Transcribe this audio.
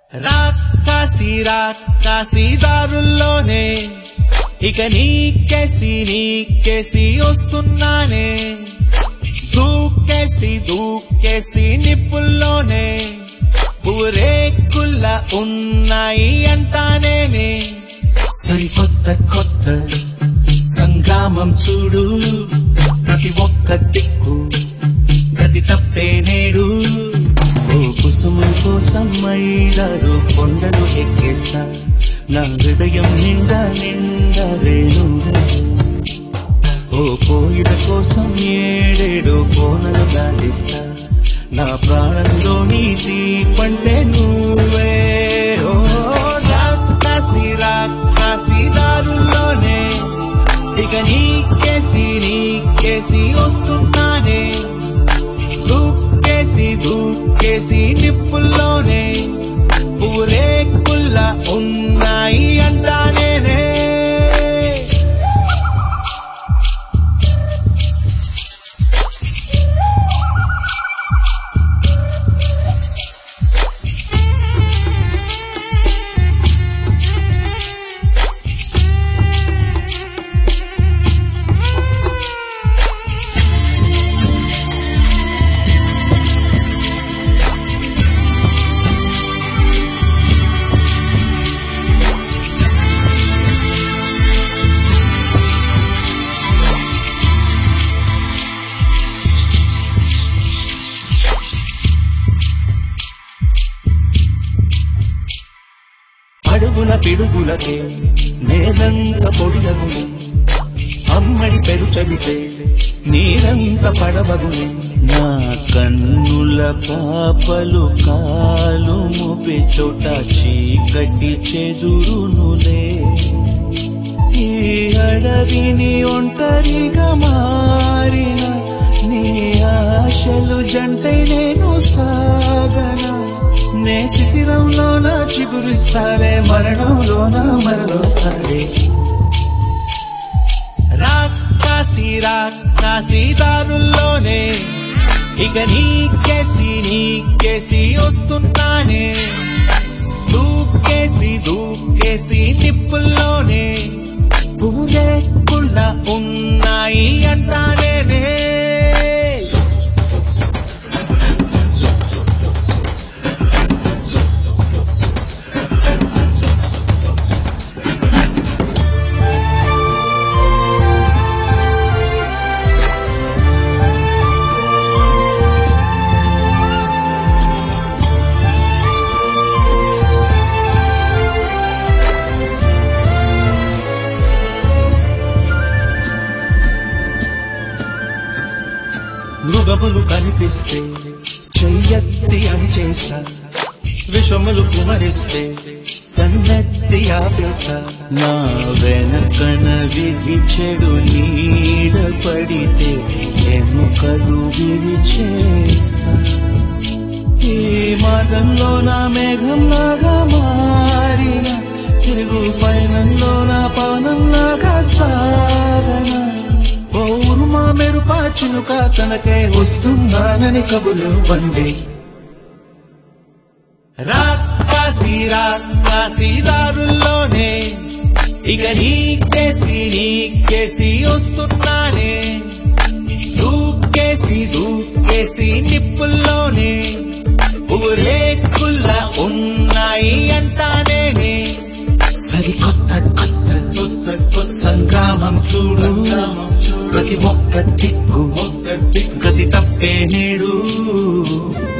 రాకాసి రాకాసి దారుల్లోనే ఇక నీకేసి నీకేసి వస్తున్నానే దూకేసి దూకేసి నిప్పుల్లోనే ఊరేకుల్ల ఉన్నాయి అంటానేనే సరికొత్త కొత్త సంగ్రామం చూడు ప్రతి ఒక్క దిక్కు ప్రతి తప్పే నేడు ఓ కుసుము కోసం మైలారు కొండలు ఎక్కేస్తా నా హృదయం నిండా నిండా రేణుగా ఓ కోయిల కోసం ఏడేడు కోనలు గాలిస్తా నా ప్రాణంలో నీ దీపంటే నువ్వే ఓ రాకాసి రాకాసి దారుల్లోనే ఇక నీకేసి నీకేసి వస్తున్నానే దూకేసి దూకేసి నిప్పుల్లోనే ఊరేకుల్లా ఉన్నాయి అంటానేనే అడుగుల పిడుగులకే నేలంత పొడిలగునే అమ్మడి పెరు చలితే నీరంత పడవగునే నా కన్నుల పాపలు కాలు ముపి చోట చీకటి చెదురునులే ఈ అడవిని ఒంటరిగా మారిన నీ ఆశలు జంటై నేను సాగనా నే శిశిరంలోన చిగురిస్తాలే మరణంలోన మరణొస్తాలే రాకాసి రాకాసి దారుల్లోనే ఇక నీకేసి నీకేసి వస్తున్నానే దూకేసి దూకేసి నిప్పుల్లోనే పూరే కుళ్ళ ఉన్నాయి అంటానేనే మృగములు కనిపిస్తే చెయ్యెత్తి అని చేస్తా విషములు కుమరిస్తే కన్నెత్తి ఆపేస్తా నా వెనకన విధి చెడు నీడ పడితే ఎముకలు విరిచేస్తా ఈ మార్గంలో నా మేఘంలాగా మారిన తిరుగు పయనంలో నా పవనంలాగా సాగన ఓ ఉరుమా మెరుపా చినుక తనకే వస్తున్నానని కబులు వండి రాకాసి రాకాసి దారుల్లోనే ఇక నీకేసి నీకేసి వస్తున్నానే దూకేసి దూకేసి నిప్పుల్లోనే ఊరేకుల్లా ఉన్నాయి అంటానేనే సరికొత్త కొత్త కొత్త కొత్త సంగ్రామం చూడు ప్రతి ఒక్క దిక్కు ప్రతి తప్పే నేడు